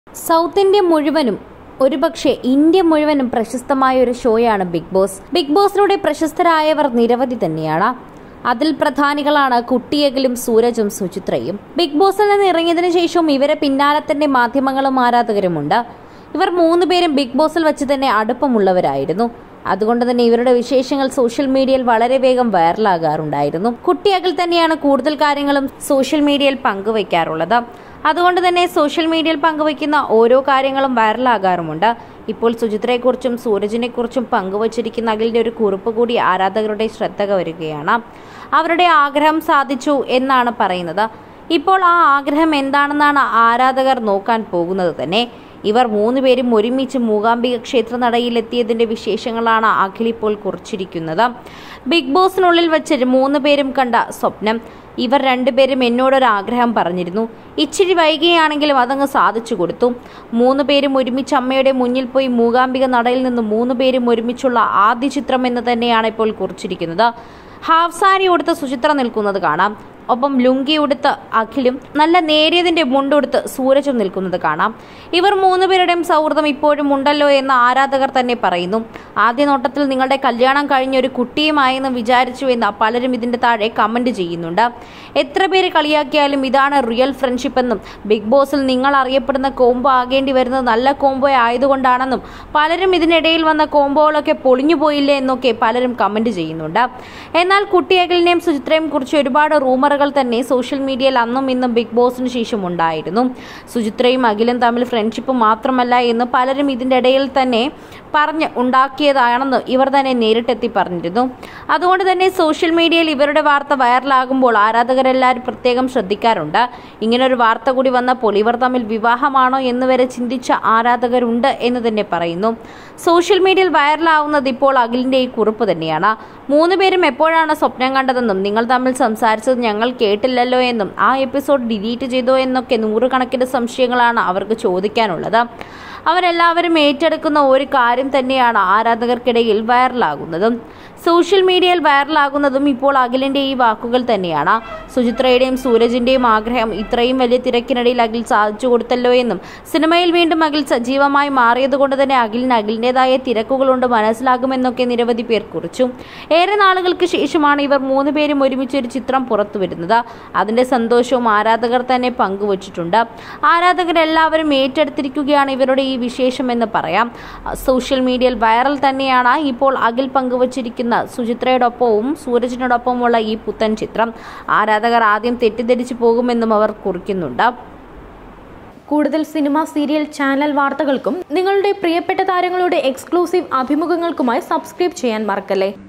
south India മുഴുവനും ഒരുപക്ഷെ India മുഴുവനും പ്രശസ്തമായ ഒരു ഷോയാണ് ബിഗ് ബോസ് ബിഗ് ബോസിലൂടെ പ്രശസ്തരായവർ നിരവധി തന്നെയാണ് അതിൽ പ്രധാനികളാണ് കുട്ടിയകലും സൂരജും സുചിത്രയും ബിഗ് ബോസിൽ നിന്ന് ഇറങ്ങിയതിനു ശേഷവും ഇവരെ പിന്നാലെ തന്നെ മാധ്യമങ്ങളും ആരാധകരുമുണ്ട് ഇവർ മൂന്നുപേരും ബിഗ് ബോസിൽ വെച്ച് തന്നെ അടുപ്പമുള്ളവരായിരുന്നു അതുകൊണ്ട് തന്നെ ഇവരുടെ വിശേഷങ്ങൾ സോഷ്യൽ മീഡിയയിൽ വളരെ വേഗം വൈറലാകാറുണ്ടായിരുന്നു കുട്ടിയകൽ തന്നെയാണ് കൂടുതൽ കാര്യങ്ങളും സോഷ്യൽ മീഡിയയിൽ പങ്കുവയ്ക്കാറുള്ളത് അതുകൊണ്ട് തന്നെ സോഷ്യൽ മീഡിയയിൽ പങ്കുവയ്ക്കുന്ന ഓരോ കാര്യങ്ങളും വൈറലാകാറുമുണ്ട് ഇപ്പോൾ സുചിത്രയെക്കുറിച്ചും സൂരജിനെക്കുറിച്ചും പങ്കുവച്ചിരിക്കുന്ന അഖിലിന്റെ ഒരു കുറിപ്പ് കൂടി ആരാധകരുടെ ശ്രദ്ധ വരികയാണ് അവരുടെ ആഗ്രഹം സാധിച്ചു എന്നാണ് പറയുന്നത് ഇപ്പോൾ ആ ആഗ്രഹം എന്താണെന്നാണ് ആരാധകർ നോക്കാൻ പോകുന്നത് തന്നെ ഇവർ മൂന്നുപേരും ഒരുമിച്ച് മൂകാംബിക ക്ഷേത്ര നടയിലെത്തിയതിന്റെ വിശേഷങ്ങളാണ് അഖിൽ ഇപ്പോൾ കുറിച്ചിരിക്കുന്നത് ബിഗ് ബോസിനുള്ളിൽ വെച്ച് മൂന്ന് പേരും കണ്ട സ്വപ്നം ഇവർ രണ്ടുപേരും എന്നോടൊരു ആഗ്രഹം പറഞ്ഞിരുന്നു ഇച്ചിരി വൈകിയാണെങ്കിലും അതങ്ങ് സാധിച്ചു കൊടുത്തു മൂന്ന് പേരും ഒരുമിച്ച് അമ്മയുടെ മുന്നിൽ പോയി മൂകാംബിക നടയിൽ നിന്ന് മൂന്ന് പേരും ഒരുമിച്ചുള്ള ആദ്യ ചിത്രം എന്ന് തന്നെയാണ് ഇപ്പോൾ കുറിച്ചിരിക്കുന്നത് ഹാഫ് സാരി ഉടുത്ത് സുചിത്ര നിൽക്കുന്നത് കാണാം ഒപ്പം ലുങ്കി ഉടുത്ത് അഖിലും നല്ല നേരിയതിന്റെ മുണ്ടുടുത്ത് സൂരജും നിൽക്കുന്നത് കാണാം ഇവർ മൂന്നുപേരുടെയും സൗഹൃദം ഇപ്പോഴും ഉണ്ടല്ലോ എന്ന് ആരാധകർ തന്നെ പറയുന്നു ആദ്യ നോട്ടത്തിൽ നിങ്ങളുടെ കല്യാണം കഴിഞ്ഞ ഒരു കുട്ടിയുമായെന്ന് വിചാരിച്ചു എന്ന് പലരും ഇതിന്റെ താഴെ കമന്റ് ചെയ്യുന്നുണ്ട് എത്ര പേര് കളിയാക്കിയാലും ഇതാണ് റിയൽ ഫ്രണ്ട്ഷിപ്പ് എന്നും ബിഗ് ബോസിൽ നിങ്ങൾ അറിയപ്പെടുന്ന കോംബോ ആകേണ്ടി വരുന്നത് നല്ല കോംബോ ആയതുകൊണ്ടാണെന്നും പലരും ഇതിനിടയിൽ വന്ന കോംബോകളൊക്കെ പൊളിഞ്ഞു പോയില്ലേ എന്നൊക്കെ പലരും കമന്റ് ചെയ്യുന്നുണ്ട് എന്നാൽ കുട്ടിയകലിനെയും സുചിത്രയും കുറിച്ച് ഒരുപാട് റൂമറുകൾ തന്നെ സോഷ്യൽ മീഡിയയിൽ അന്നും ഇന്നും ബിഗ് ബോസിന് ശേഷം ഉണ്ടായിരുന്നു സുചിത്രയും അഖിലും തമ്മിൽ ഫ്രണ്ട്ഷിപ്പ് മാത്രമല്ല എന്ന് പലരും ഇതിൻ്റെ ഇടയിൽ തന്നെ പറഞ്ഞ് ഉണ്ടാക്കിയതാണെന്ന് ഇവർ തന്നെ നേരിട്ടെത്തി പറഞ്ഞിരുന്നു അതുകൊണ്ട് തന്നെ സോഷ്യൽ മീഡിയയിൽ ഇവരുടെ വാർത്ത വൈറലാകുമ്പോൾ ആരാധകരെല്ലാവരും പ്രത്യേകം ശ്രദ്ധിക്കാറുണ്ട് ഇങ്ങനൊരു വാർത്ത കൂടി വന്നപ്പോൾ ഇവർ തമ്മിൽ വിവാഹമാണോ എന്ന് വരെ ചിന്തിച്ച ആരാധകരുണ്ട് എന്ന് തന്നെ പറയുന്നു സോഷ്യൽ മീഡിയയിൽ വൈറലാവുന്നത് ഇപ്പോൾ അഖിലിന്റെ ഈ കുറിപ്പ് തന്നെയാണ് മൂന്ന് പേരും എപ്പോഴാണ് സ്വപ്നം കണ്ടതെന്നും നിങ്ങൾ തമ്മിൽ സംസാരിച്ചത് ഞങ്ങൾ കേട്ടില്ലല്ലോ എന്നും ആ എപ്പിസോഡ് ഡിലീറ്റ് ചെയ്തോ എന്നൊക്കെ നൂറുകണക്കിന് സംശയങ്ങളാണ് അവർക്ക് ചോദിക്കാനുള്ളത് അവരെല്ലാവരും ഏറ്റെടുക്കുന്ന ഒരു കാര്യം തന്നെയാണ് ആരാധകർക്കിടയിൽ വൈറലാകുന്നതും സോഷ്യൽ മീഡിയയിൽ വൈറലാകുന്നതും ഇപ്പോൾ അഖിലിന്റെ ഈ വാക്കുകൾ തന്നെയാണ് സുചിത്രയുടെയും സൂരജിന്റെയും ആഗ്രഹം ഇത്രയും വലിയ തിരക്കിനിടയിൽ അഖിൽ സാധിച്ചു കൊടുത്തല്ലോ എന്നും സിനിമയിൽ വീണ്ടും അഖിൽ സജീവമായി മാറിയതുകൊണ്ട് തന്നെ അഖിലിന് അഖിലിൻ്റെതായ തിരക്കുകളുണ്ട് മനസ്സിലാകുമെന്നൊക്കെ നിരവധി പേർ കുറിച്ചു ഏറെ നാളുകൾക്ക് ശേഷമാണ് ഇവർ മൂന്ന് പേരും ഒരുമിച്ച് ഒരു ചിത്രം പുറത്തു വരുന്നത് അതിന്റെ സന്തോഷവും ആരാധകർ തന്നെ പങ്കുവച്ചിട്ടുണ്ട് ആരാധകരെല്ലാവരും ഏറ്റെടുത്തിരിക്കുകയാണ് ഇവരുടെ ഈ വിശേഷം എന്ന് പറയാം സോഷ്യൽ മീഡിയയിൽ വൈറൽ തന്നെയാണ് ഇപ്പോൾ അഖിൽ പങ്കുവച്ചിരിക്കുന്ന സുചിത്രയോടൊപ്പവും സൂരജിനോടൊപ്പമുള്ള ഈ പുത്തൻ ചിത്രം ആരാധകർ ആദ്യം തെറ്റിദ്ധരിച്ചു പോകുമെന്നും അവർ കുറിക്കുന്നുണ്ട് കൂടുതൽ സിനിമ സീരിയൽ ചാനൽ വാർത്തകൾക്കും നിങ്ങളുടെ പ്രിയപ്പെട്ട താരങ്ങളുടെ എക്സ്ക്ലൂസീവ് അഭിമുഖങ്ങൾക്കുമായി സബ്സ്ക്രൈബ് ചെയ്യാൻ മറക്കല്ലേ